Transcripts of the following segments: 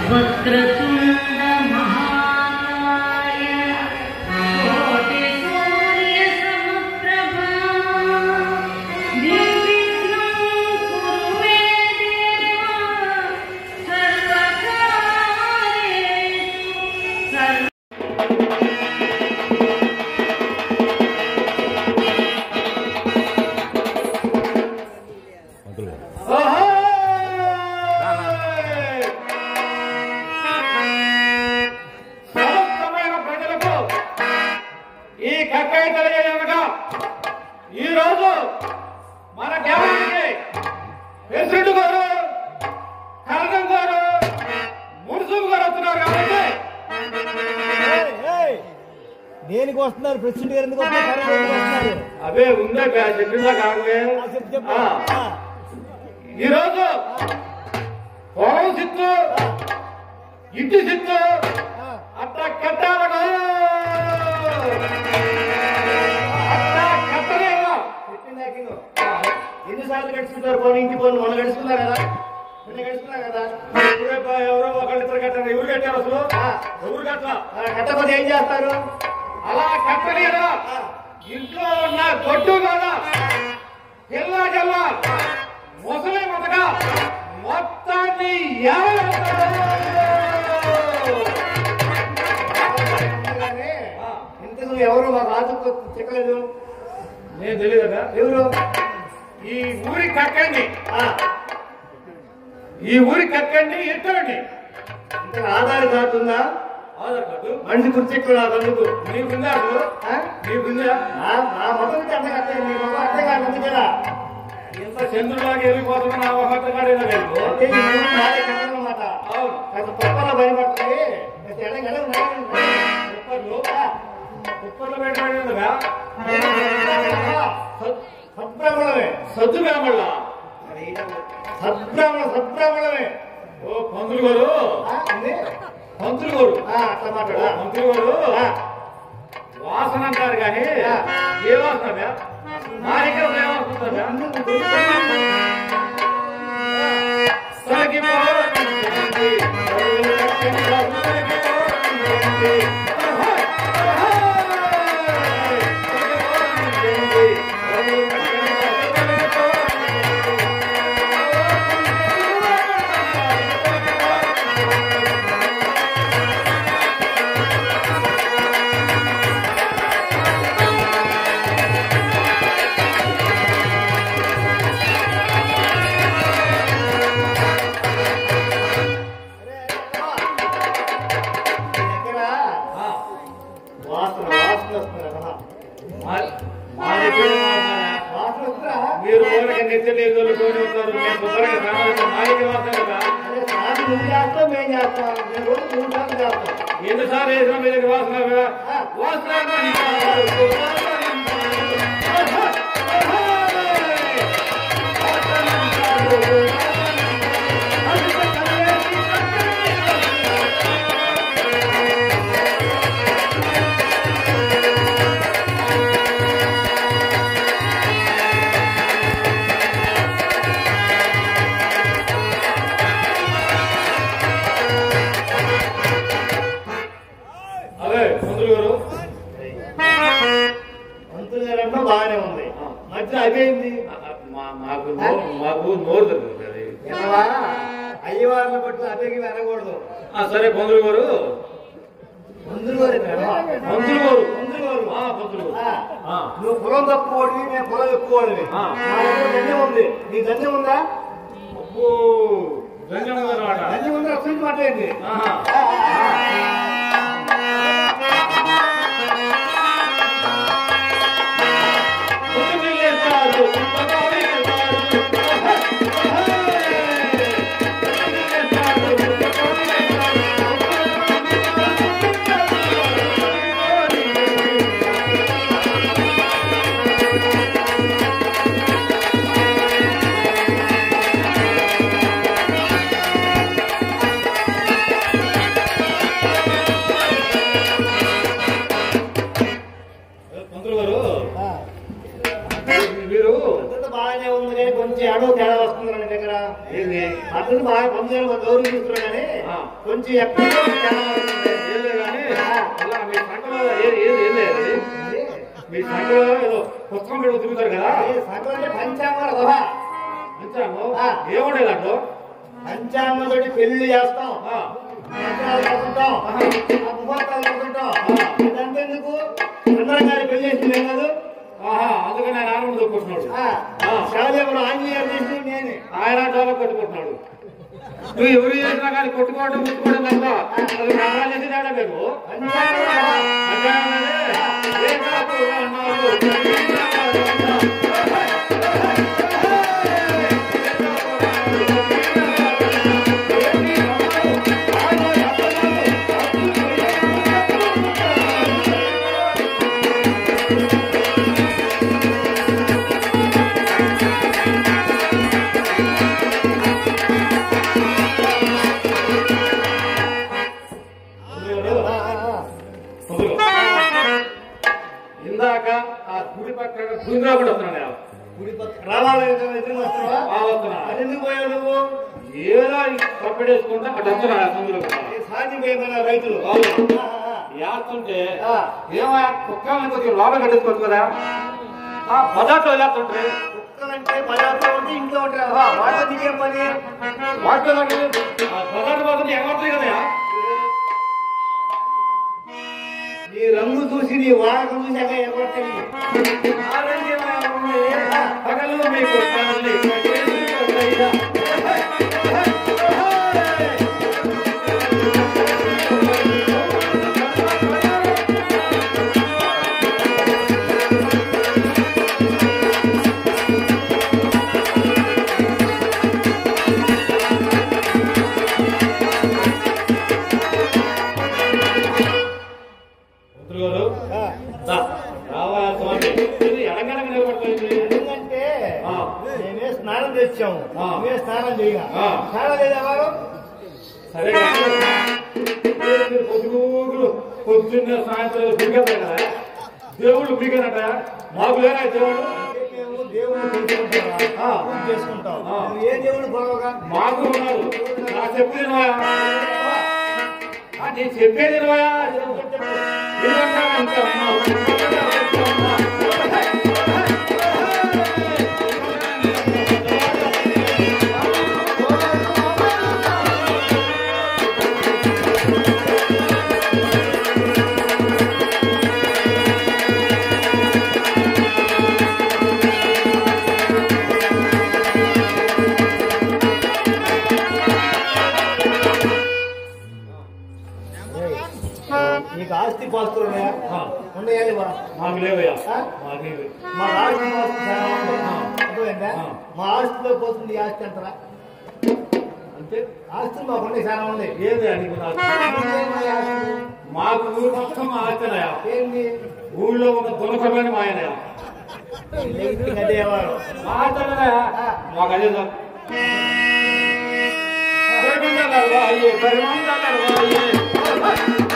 వక్రతుండ మహాకాయ కోటి సూర్య సమప్రభా నిర్విఘ్నం కురు మే దేవ సర్వకార్యేషు సర్వ సమస్తమైన ప్రజలకు ఈ కక్కాయి తెలియజేయగా ఈ రోజు మన గ్రామానికి ప్రెసిడెంట్ గారు కరణం గారు మున్సిపల్ గారు వస్తున్నారు కాబట్టి దేనికి వస్తున్నారు ప్రెసిడెంట్ గారు ఎందుకు వస్తున్నారు కరోనా ఎందుకు వస్తున్నారు అవే ఉందే చెప్పిందా కాకవే ఆ, చెప్పు చెప్పు ఆ. ఆ, ఈ రోజు పొలం సిత్తు ఇంటి సిత్తు ఆ. అట్లా కట్టాలను అట్లా కట్టలేము ఎన్నిసార్లు గడుచుకుంటారు పోనీ ఇంటి పోను మొన్న గడుచుకున్నారు కదా నిన్న గడుచుకున్నారు కదా ఇప్పుడే పా- ఎవరో ఒకళ్ళిద్దరు కట్టారు ఎవరు కట్టారు అసలు ఆ. ఎవరు కట్టలా ఆ, కట్టకపోతే ఏం చేస్తారు అలా కట్టలేదా ఆ. ఇంట్లో ఉన్న గొడ్డు కదా పిల్ల జల్ల ముసలి మొదగా మొత్తాన్ని ఏమవుతారు అనగానే, ఇంతకు ఎవరు మా రాజు చెక్కలేదు నేను తెలియదా ఎవరు ఈ ఊరి కక్కండి ఆ, ఈ ఊరి కక్కండి ఎట్టండి ఇంతకు ఆధార్ కార్డు ఉందా ఆధార్ కార్డు మనిషి గుర్తెక్కువ అందుకు నీకుందా అసలు ఆ? నీకుందా ఆ, నా మొదటి నుంచి అర్థం కట్టే మీ మొదలు అర్థం కాదు ఉంది కదా ఎంత చంద్రులాగా వెళ్ళిపోతున్నా నా ఒక్క కాడేనా లేదు అంటే ఈ ఊరు నాదే కట్టడం అన్నమాట అవును కాస్త పక్కన భయపడుతుంది తేడా కదా కుప్పర్లు కుప్పర్లు పెట్టబడిందిగా సద్బ్రాహ్మణమే సద్దు వేమళ్ళ సద్బ్రాహ్మణ సద్బ్రాహ్మణమే ఓ పంతులు గారు ఆ, ఉంది? పంతులు గారు ఆ, అట్లా ఓ మాట్లాడు పంతులు గారు ఆ, వాసన అంటారు కానీ ఆ. ఏ వాసన మా దగ్గర ఏ వాసన ముందు కొడుకు. సరికి పోరండి, సరికి పోరండి. దగ్గర ఆ, వాసన వాసన వస్తుంది కదా మా- మా దగ్గర వాసన. వాసన వస్తుందా మీరు ఊరికి నిత్య నీళ్ళు తోడి ఉంటారు మేము శుభ్రంగా స్నానాలు మాలిక వాసన కదా అదే సాగు నువ్వు చేస్తావు మేము చేస్తాం మేము రోజు మూడు సార్లు చేస్తాం ఎన్నిసార్లు వేసినా మీ దగ్గర వాసన కదా? వాసన అంటారు. అదే మంత్రులు గారు మంత్రులు గారంటే బాగానే ఉంది మధ్య అయిపోయింది మా- మాకు నో- మాకు నోరు దొరుకుతుంది అది. ఎనవా అయ్యవారిని బట్టి అతనికి వినకూడదు ఆ, సరే పంతులు గారు మంత్రులు గారు ఎనవా? పంతులు గారు మంత్రులు గారు ఆ, పంతులు ఆ, గారు ఆ. నువ్వు కులం తక్కువడివి నేను కులం ఎక్కువడివి ఆ. నా దగ్గర ధన్యం ఉంది నీ ధన్యం ఉందా అబ్బో, ధన్యవాదాలు అన్నమాట. ధన్యం ఉందా అసలు మాట్లాడింది ఆహా. పొద్దున్నేస్తారు, పొద్దున్నే లేస్తారు. పంతులు గారు ఆ, మీరు పద్ధతి బాగానే ఉంది కానీ కొంచెం అడవు తేడా వస్తుంది నా దగ్గర ఏంది పద్ధతి బాగా పొందాలి గౌరవం చూస్తున్నా కానీ ఆ. కొంచెం ఎక్కడ చాలా అవుతుంది. ఏలే కానీ అలా మీ సంఘంలో ఏది ఏది ఏది అది? మీ సంఘంలో ఏదో పుస్తకం పెట్టి తిరుగుతారు కదా ఏ సగం అంటే పంచాంగం కదా అంచాము ఆ. ఏముండే దాంట్లో పంచాంగం తోటి పెళ్లి చేస్తాం ఆ, మంత్రాలు రాసుకుంటాం ఆహా. ఆ ముహూర్తాలు రాసుకుంటాం ఆ. ఇదంతా ఎందుకు చంద్రం గారి పెళ్లి చేసింది ఏం కాదు ఆహా అందుకని ఆయన ఆనందం దొక్కుంటున్నాడు ఆ, ఆ. శివదేవుడు ఆంజనేయుడు చేసింది నేనే ఆయన డోలో కొట్టుకుంటున్నాడు నువ్వు ఎవరు చేసినా కానీ కొట్టుకోవడం ముట్టుకోవడం తప్ప అది నమ్మకాలు చేసినాడా మేము పంచాంగం కదా. అదే ఏ కాదు అన్నారు ఆ, ఆ, ఆ. ఇందాక ఆ గుడి పక్కన గుండ్రా కూడా వస్తున్నాడు ఆయన. గుడి పక్క రావాలి ఎదురు వస్తావా ఆ వస్తున్నా అది ఎందుకు పోయావు నువ్వు ఏదో కప్పెడేసుకుంటా అటు వస్తున్నా సందులో ఈ సాటి పోయిన రైతులు అవును. ఆ, ఆ, యాస్తుంటే ఆ. ఏమయ్యా కుక్కల్ని కొద్దిగా లోపల కట్టేసుకోవచ్చు కదా ఆ పదార్థం వేస్తుంటే కుక్కలంటే పదార్థం ఉంటే ఇంట్లో ఉంటారా వాటితో నీకేం పని వాటిలో ఆ పదార్థం మాత్రం ఎగబడుతుంది కదా నీ రంగు చూసి నీ వాడకం చూసాక ఎవరు పగలు మీకు పనులు కట్టేసుకోవయ్యా. మంత్రి గారు రా. రావాలా స్వామి ఇది ఎడగడగ నిలబడుతుంది ఎందుకంటే ఆ. మేమే స్నానం తెచ్చాము ఆ. మేమే స్నానం చేయగా ఆ. స్నానం లేదా వారు సరే మీరు పొద్దుగూకులు పొద్దున్న సాయంత్రం దిగతాయి కదా దేవుళ్ళు మీకేనట మాకు లేరా ఈ దేవుడు మేము దేవుడు తెలుసుకుంటాం ఆ. పూజ చేసుకుంటాం ఆ. నువ్వు ఏ దేవుడు పొడవగా మాకు ఉన్నారు నా చెప్పేది నువ్వా ఆ, నేను చెప్పేది నువ్వా ఇదంతా అంతా ఉన్నావు. నీకు ఆస్తి పాస్తులు ఉన్నాయా ఆ, ఉన్నాయా లేవా మాకు లేవయ్యా ఆ? మాకు లేవు. మా ఆస్తి పాస్తులు చాలా ఉన్నాయి. అర్థమైందా? ఆ. మా ఆస్తిలో పోతుంది ఈ ఆస్తి అంతరా అంటే ఆస్తులు మాకు ఉన్నాయి చాలా ఉన్నాయి ఏంది నీకు నాకు ఏంటి ఆస్తులు? మాకు ఊరు మొత్తం ఆచనయా ఏంటి ఊళ్ళో ఉన్న దునకమైన మా ఆయనయా నెగిటివ్ అదే వాడు మా ఆచనయా మాకు అదే సార్ పరిమండలాలు అయ్యే పరిమండలాలు అయ్యే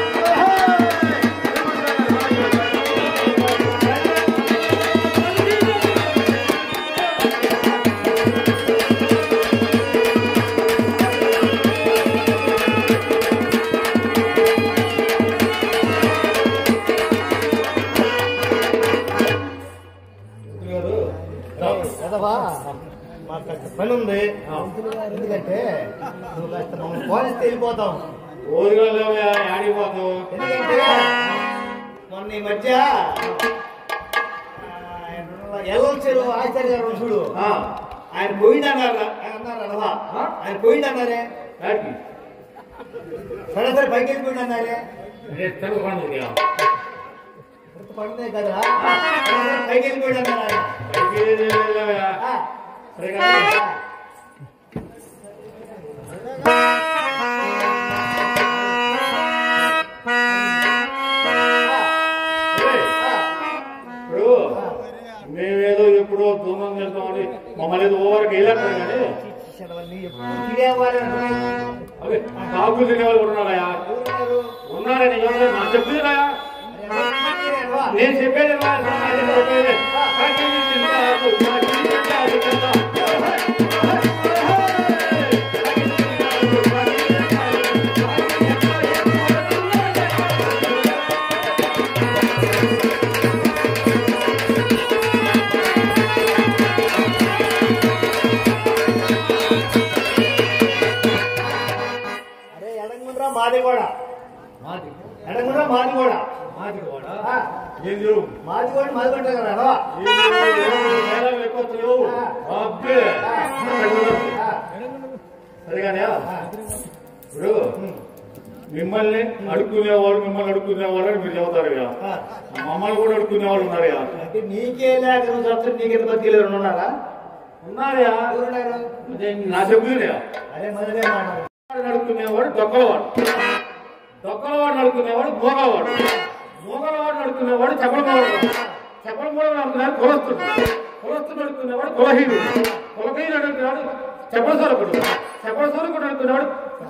గారు కదవా మాకు కాస్త పని ఉంది ఎందుకంటే నువ్వు కాస్త మమ్మల్ని పోలిస్తే వెళ్ళిపోతాం ఊరుగా లేవయా ఆడిపోతావు ఎందుకంటే మొన్న ఈ మధ్య ఎల్లం చెరువు ఆచార్య గారు ఉన్నాడు చూడు ఆ, ఆయన పోయిందన్నారు అన్నారు అనవా ఆ? ఆయన పోయిందన్నారే యాడికి? సరే సరే పైకి వెళ్ళిపోయిందన్నారే రేపు తెలుగు పండుగ ఇంత పడిందే కదా సరే సరే పైకి వెళ్ళిపోయిందన్నారు ఆయన. పైకి లేవయా ఆ, సరే కదా ఏయ్, ఇప్పుడు మేమేదో ఎప్పుడో దూరం చేస్తామని మమ్మల్ని ఏదో ఓవర్కి వెళ్ళారు కానీ శరవల్లి ఎప్పుడు తినేవారు అనుకునే- అవి కాకులు తినేవాళ్ళు కూడా ఉన్నారయ్యా ఎవరున్నారు? ఉన్నారని ఎవరు నాకు చెప్తున్నాయా అరే, ఎవరు తినేవారు? నేను చెప్పేది మా సమాజం చెప్పేది కాకులు తింటారు, కాకులు తింటారు కదా. కాకులు తింటారు, కాకులు తింటారు. మాది కూడా మాది ఎడగుడ మాది కూడా మాది కూడా ఆ, ఏం లేవు మాది కూడా మాది కూడా కదా రా. మేళం ఎక్కువ లేవు అబ్బే ఆ, సరిగానే ఆ, ఇప్పుడు మిమ్మల్ని అడుక్కునేవాడు మిమ్మల్ని అడుక్కునేవాడు అని మీరు చెబుతారు ఇక ఆ. మమ్మల్ని కూడా అడుక్కునేవాళ్ళు ఉన్నారు ఇక అంటే నీకే లేక నువ్వు చెప్తే నీకెంత బతికేలేరు ఉన్నారా ఉన్నారా ఎవరున్నారు? అదే నా చెబుతున్నా అదే మొదలే మాట నడుకునేవాడు దొక్కలవాడు దొక్కలవాడు నడుకునేవాడు మోగవాడు మోగలవాడు నడుకునేవాడు చెప్పలవాడు చెప్పలవాడు నడుకునేవాడు కులస్తుడు కులస్తుడు నడుకునేవాడు కులహీనుడు కులహీనుడు నడుకునేవాడు చెప్పలసొరకుడు చెప్పలసొరకుడు నడుకునేవాడు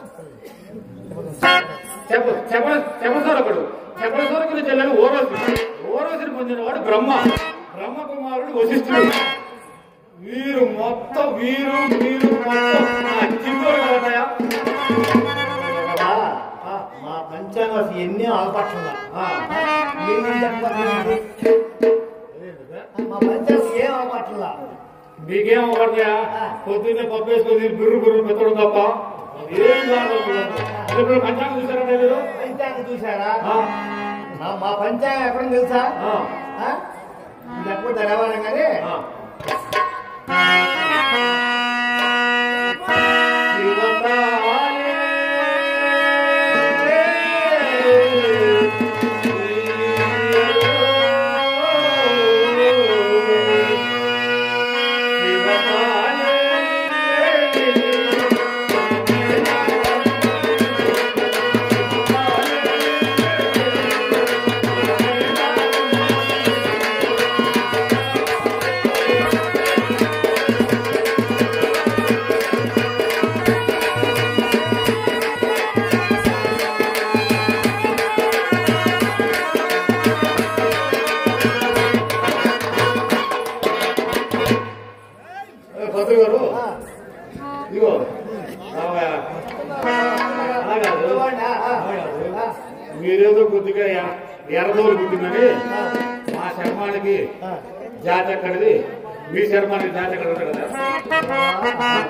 చెప్ప చెప్ప చెప్పసొరకుడు చెప్పసొరకుడు చెల్లెలు ఓరోసి ఓరోసిని పొందినవాడు బ్రహ్మ బ్రహ్మ కుమారుడు వశిష్ఠుడు వీరు మొత్తం వీరు వీరు మొత్తం నా చిత్తూరు కదన్నయ్య కదా, మా పంచాంగం అసలు ఎన్ని ఆల్పక్షులు ఆ. ఎన్ని చెప్పలేదు మా పంచాంగం ఏం ఆల్పక్షులా మీకేం పడతాయా పొద్దున్నే పప్పు వేసుకొని బిర్రు బిర్రు పెట్టడం తప్ప ఏం కాదు ఇప్పుడు పంచాంగం చూసారా మీరు పంచాంగం చూసారా ఆ, నా- మా పంచాంగం ఎక్కడ తెలుసా ఆ, ఆ? ఇది ఎప్పుడు తెరవాలి కానీ ఆ. శివతాలే భద్రు గారు ఆ. ఇదిగో రామయ్య. అలా కాదు. ఆ, ఆ, ఆ. మీరేదో కొద్దిగా ఎ- ఎర్రదోలు పుట్టిందని మా శర్మానికి ఆ. జాతి ఎక్కడిది మీ శర్మానికి జాతి ఎక్కడ ఉంటుంది కదా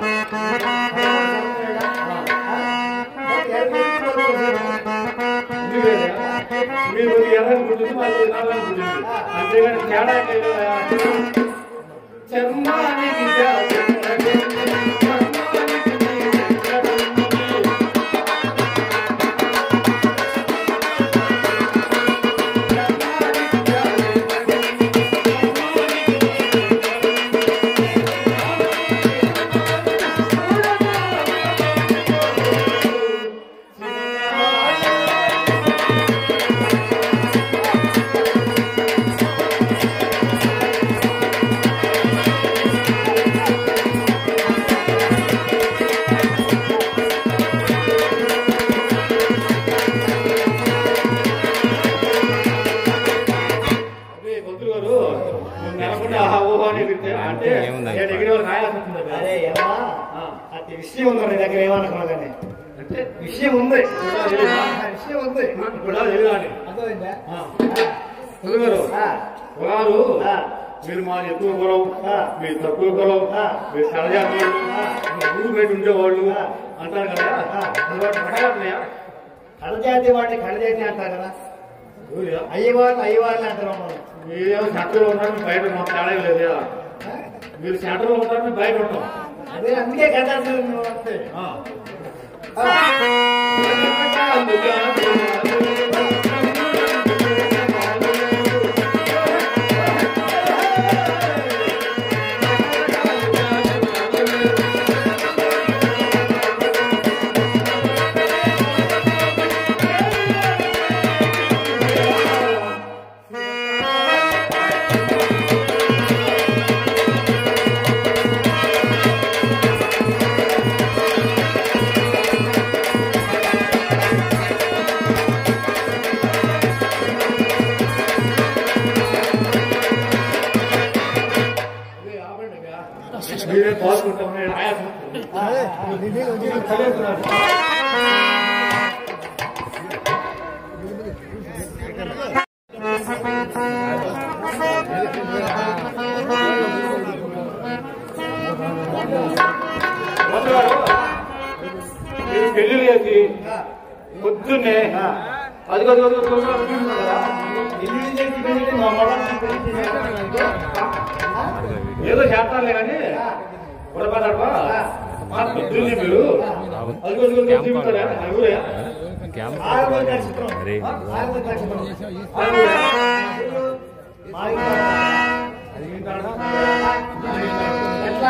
ఎందుకు లేదా? మీరు కొద్దిగా ఎర్రని పుట్టింది మాది నల్లని పుట్టింది అంతేగాని తేడా ఏం లేదు కదా. చర్మానికి జాతి ఎక్కడిది? చర్మానికి జాతి ఎక్కడిది? అదే మంత్రి గారు నువ్వు నెలకొండ ఆహా ఊహా అని తింటే అంటే నేను ఎగిరి వాళ్ళకి ఆయాసం వస్తుంది కదా. అరే ఏమా ఆ. అతి విషయం ఉంది నీ దగ్గర ఏమనుకున్నా కానీ అంటే విషయం ఉంది తెలీదా? ఆ విషయం ఉంది ఇప్పుడు తెలియదా అని అర్థమైందా ఆ. మంత్రి గారు ఆ, కులాలు ఆ. మీరు మా ఎక్కువ కులం ఆ. మీరు తక్కువ కులం ఆ. మీరు కలజాతి ఊరు బయట ఉండేవాళ్ళు ఆ. అంటారు కదా ఆ. అందుబాటు పడగలుగుతున్నాయా కళ్ళజాతి వాడిని కళ్ళజాతి అంటారు కదా ఊరియా? అయ్యవాళ్ళు అయ్యవాళ్ళు అంటారు మనం మీరేమో సెంటర్లో ఉంటారు మేము బయట మాకు తేడా ఏం లేదా ఆ? మీరు సెంటర్లో ఉంటారు మేము బయట ఉంటాం అదే అందుకే కదా నువ్వు వస్తే ఆ. ఆ. మీరే పాల్గొంటాం నేను ఆయాసం మంత్రి గారు, మీరు పెళ్లి చేసి పొద్దున్నే ఆ. అది అది అది కదా ఇల్లు చేసి పెళ్లి మా మొదటి పెళ్లి చేయాలంటే, ఆ? ఏదో చేస్తారులే కానీ పొరపాటా పొద్దున్నే మీరు అది అది అది చూపుతారా అడుగులే ఆరుగురు నక్షత్రం. ఆరుగురు నక్షత్రం. మా ఇంట్లో ఎట్లా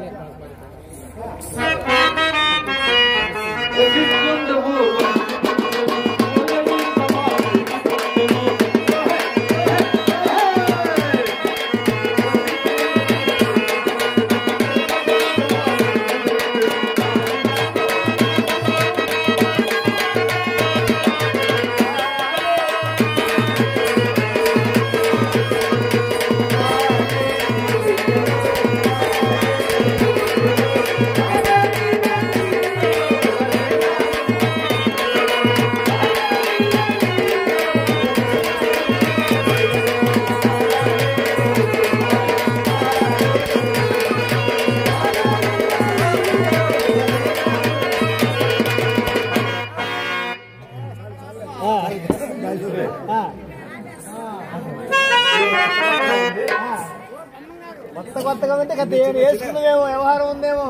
కొత్త కొత్తగా ఉంటే కదా ఏం వేసుకున్నామేమో వ్యవహారం ఉందేమో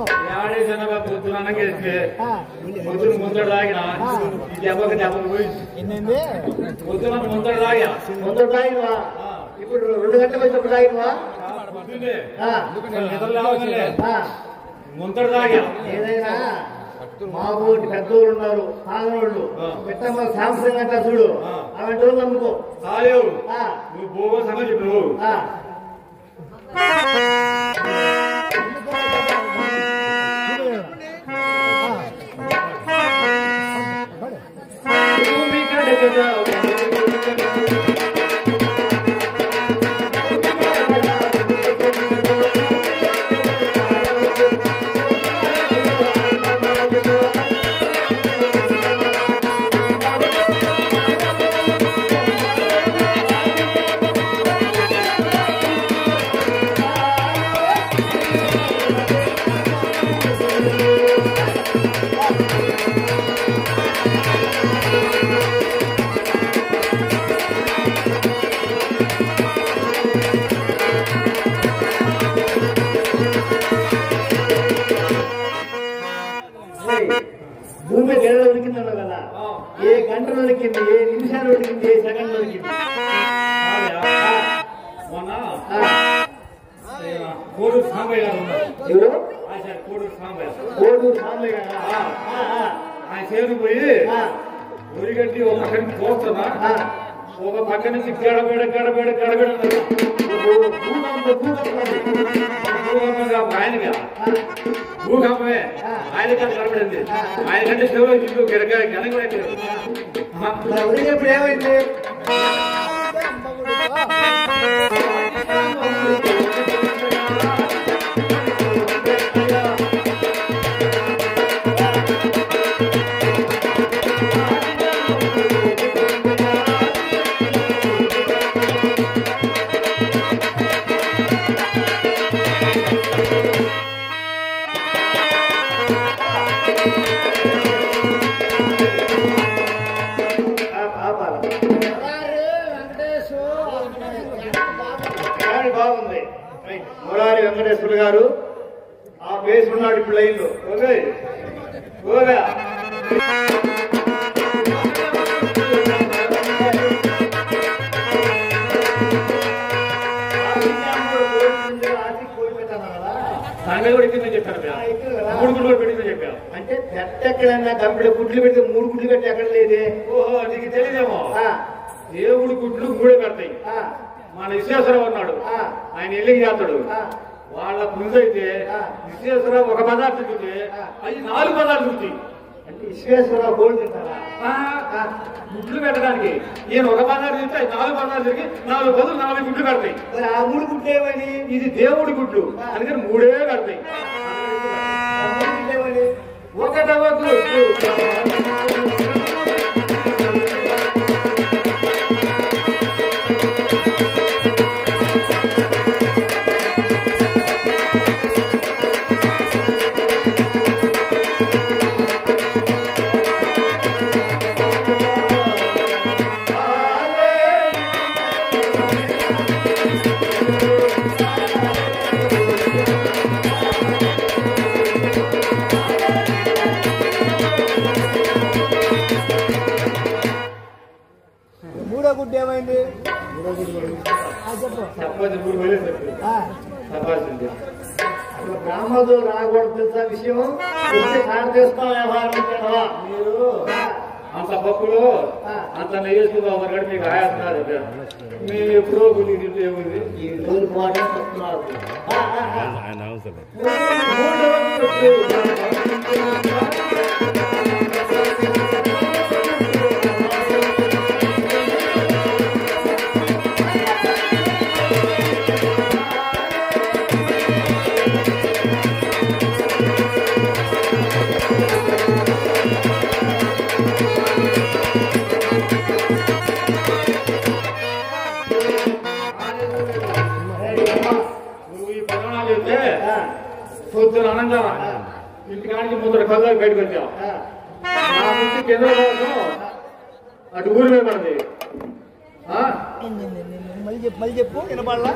ఆ, పొద్దున ముందర తాగిన ఈ దెబ్బకి దెబ్బ పోయింది ఎన్నింది పొద్దున ముందర తాగా ముందు తాగినవా ఇప్పుడు రెండు గంటలకు వచ్చినప్పుడు తాగినవా పొద్దున్నే ఆ, నిద్ర లేవగానే ఆ, ముందర తాగా ఏదైనా మా ఊరి పెద్దోళ్ళు ఉన్నారు తాగనోళ్ళు ఆ. పెట్టమ్మ సాంసంగ్ అంటారు చూడు ఆ. అలాంటి వాళ్ళు నమ్ముకో తాలేవు ఆ, నువ్వు పోగో సంగతి చెప్పు నువ్వు ఆ. భూమి కడగదా ఏయ్, భూమి గెడ ఉడికిందన్నావు కదా ఆ. ఏ గంటలో ఉడికింది ఏ నిమిషాలు ఉడికింది ఏ సెకండ్ ఉడికింది తాగా. మొన్న ఆ, ఈయన కోడూరు సాంబయ్య గారు ఉన్నారు ఎవరు ఆచార్య కోడూరు సాంబయ్య కోడూరు సాంబయ్య గారా? ఆ, ఆ, ఆయన చేరు పోయి ఆ, ఉరిగడ్డి ఒక పక్కన కోస్తున్నా ఆ. ఒక పక్క నుంచి గడబెడ గడబెడ గడబెడ అన్నారు. భూ- భూకంపం, భూకంపం. భూకంపం కాదు, ఆయనగా ఆ, భూకంపమే ఆయన కంటే గడబడింది ఆయన కంటే శివుడు చుట్టూ గిరగ గనక మరి ఉడికేప్పుడు ఏమైంది ఆ- ఆపాల. కానీ బాగుంది మురారి వెంకటేశ్వర గారు ఆ పేరు ఉన్నాడు ఇప్పుడు లైన్లో ఓకే ఓకే సంగతి కూడా కింద చెప్పాను మూడు గుడ్లు కూడా పెట్టిందని చెప్పాను అంటే చెట్ట ఎక్కడైనా కంపెనీ గుడ్లు పెడితే మూడు గుడ్లు పెట్టి ఎక్కడ లేదే ఓహో నీకు తెలియదేమో ఆ, దేవుడి గుడ్లు మూడే పెడతాయి ఆ, మన విశ్వేశ్వరరావు ఉన్నాడు ఆ, ఆయన ఎల్లికి చేస్తాడు ఆ. వాళ్ళ ముందైతే ఆ. విశ్వేశ్వరరావు ఒక పదార్థం చూస్తే ఆ. అది నాలుగు పదార్థం చూస్తాయి అంటే విశ్వేశ్వరరావు గోల్డ్ తింటారా ఆ, ఆ, గుడ్లు పెట్టడానికి ఈయన ఒక పదార్థం చూస్తే అది నాలుగు పదార్థం తిరిగి నాలుగు బదులు నాలుగు గుడ్లు పెడతాయి మరి ఆ మూడు గుడ్లు ఏమని ఇది దేవుడి గుడ్లు అందుకని మూడే పెడతాయి ఆ మూడు గుడ్లు ఏమని ఒకటవ గుడ్డు ఆ గుడ్డు ఏమైంది ఆ, చెప్పు చెప్పదు మూడు వేలు చెప్పు ఆ, చెప్పాల్సింది అసలు బ్రాహ్మణులు రాకూడదు తెలుసా విషయం వచ్చి కారు చేస్తాం వ్యవహారం చేస్తావా? మీరు అంత పప్పులు అంత నెయ్యేసుకుందాం మరి మీకు ఆయాస్తున్నారు మీరు ఎప్పుడో గుడి తింటే ఏముంది ఈ రోజు మాట చెప్తున్నారు ఆ, ఆ, ఆ. ఆయన అవసరం మూడు రోజులు నువ్వు ఈ పదనాలు చెప్తే పొద్దున అనంగా ఇంటికానికి ముందర కళ్ళకి బయటకు వచ్చావు నా నుంచి కింద కోసం అటు ఊరి మీద పడింది ఆ? ఏంది, ఏంది, ఏంది, ఏంది? మళ్ళీ చెప్పు మళ్ళీ చెప్పు వినపడలా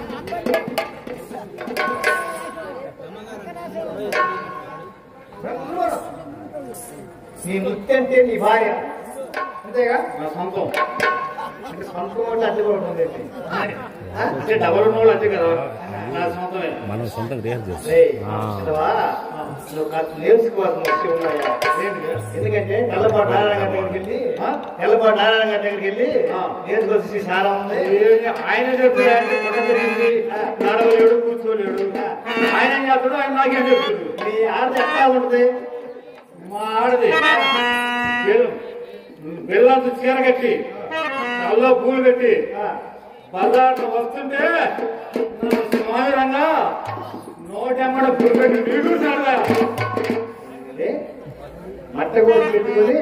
నీ నృత్యం అంటే నీ భార్య అంతేగా నా సొంతం అంటే సొంతం అంటే అడ్డు కూడా ఉంటుంది అంటే డబల్ ఉన్నోళ్ళు అంతే కదా నా సొంతమే మనం సొంతంగా రియాజ్ చేస్తాం రేయ్, ఆ. చూసావా? నువ్వు కాస్త నేర్చుకోవాల్సిన విషయం ఉన్నాయా ఎందుకంటే నల్లపాటు నారాయణ గారి దగ్గరికి వెళ్ళి ఆ? నల్లపాటు నారాయణ గారి దగ్గరికి వెళ్ళి ఆ. నేర్చుకోవాల్సి చాలా ఉంది ఏమి ఆయన చెప్తాడు ఆయన పక్కన తిరిగింది నడవలేడు కూర్చోలేడు ఆయన ఏం చేస్తాడు ఆయన నాకేం చెప్తాడు నీ ఆడది ఎట్లా ఉంటుంది మా ఆడది బెల్లం బెల్లంతో చీర కట్టి కల్లో పూలు పెట్టి ఆ, బజార్లో వస్తుంటే నా స్వామి రంగా నోటెమ్మడ పూలు పెట్టి నీడున్నాడుగా ఏంటి? మట్ట కోసి పెట్టుకొని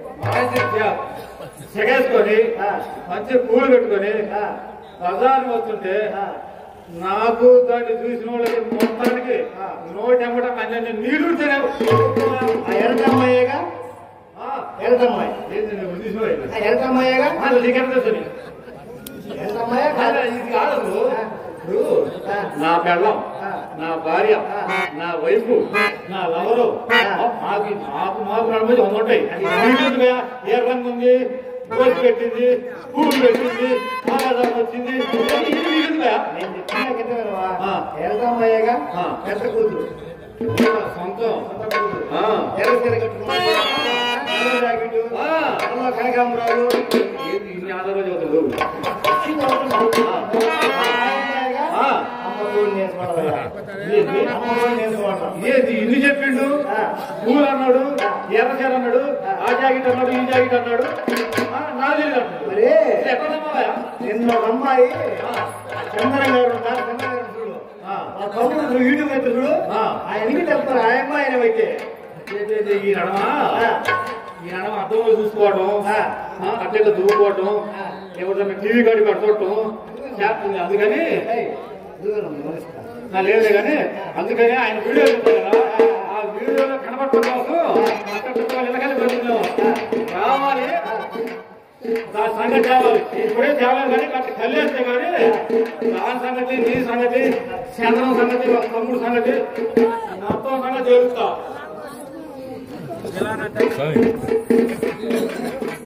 సెగేసుకొని ఆ, మంచి పూలు పెట్టుకొని ఆ, బజార్ వస్తుంటే ఆ. నాకు దాన్ని చూసిన వాళ్ళకి మొత్తానికి నోటెమ్మడ అన్నీ నీళ్లు ఆ ఎర్రటమ్మాయేగా ఎర్రటమ్మాయి ఏంది నువ్వు చూసినావా ఇది? ఆ ఎర్రటమ్మాయేగా అసలు నీకెంత తెలుసు? ఎర్రటమ్మాయే అసలు కాదు ఇది కాదు ఇప్పుడు నా పెళ్ళం నా భార్య నా వైఫ్ నా లవరు మాకు మాకు మాకు నడుమది వంద ఉంటాయి నీకుందిగా ఏ రంగు ఉంది గోసి పెట్టింది పువ్వులు పెట్టింది ఆకాశం వచ్చింది ఇది నీకుందిగా నేను చెప్పినా కదా వినవా? ఆ. ఎర్రటమ్మాయేగా ఆ. పెద్ద కూతురు సొంతం పెద్ద కూతురు ఆ. ఎర్ర చీర కట్టుకున్నాడు నల్ల జాకెట్టు ఆ. నల్ల కనకాంబరాలు ఏంది ఇన్ని ఆధారాలు చదువుతాడు ఆ. అమ్మతోడు నేర్చుకోవాలి ఏంది? అమ్మతోడు నేర్చుకోవాలి ఏది ఇన్ని చెప్పిండు ఆ. పూలు అన్నాడు ఎర్రచీర అన్నాడు ఆ జాకెట్ అన్నాడు ఈ జాకెట్ అన్నాడు ఆ, నాకు తెలియదు అన్నాడు. మరి ఎక్కడ నమ్మాలా? నిన్న ఒక అమ్మాయి చంద్రం గారు ఉన్నారు చంద్రం గారు చూడు ఆ. ఆ తమ్ముడు యూట్యూబ్ అయితే చూడు ఆ. ఆయనకి చెప్తారు ఆ అమ్మాయి ఆయన అయితే ఏ- ఏ- ఏ- ఈ నడమ ఆ. ఈ నడమ అర్థంలో చూసుకోవడం ఆ. ఆ, అట్లా దువ్వుకోవడం ఎవరిదైనా టీవీ కాడి కట్టుకోవటం చేస్తుంది అందుకని ఏయ్, ఇదిగో నమస్కారం. నా లేదు కానీ అందుకని ఆయన వీడియో చెప్తారు కదా ఆ వీడియోలో కనబడటం కోసం అక్కడ వెళ్ళకని పెడుతున్నాం రావాలి దాని సంగతి తేవాలి ఇప్పుడే తేవాలి కానీ కట్టి కళ్యాణ్తే కానీ దాని సంగతి నీ సంగతి చంద్రం సంగతి వాళ్ళ తమ్ముడు సంగతి మొత్తం సంగతి తెలుస్తా స్వామి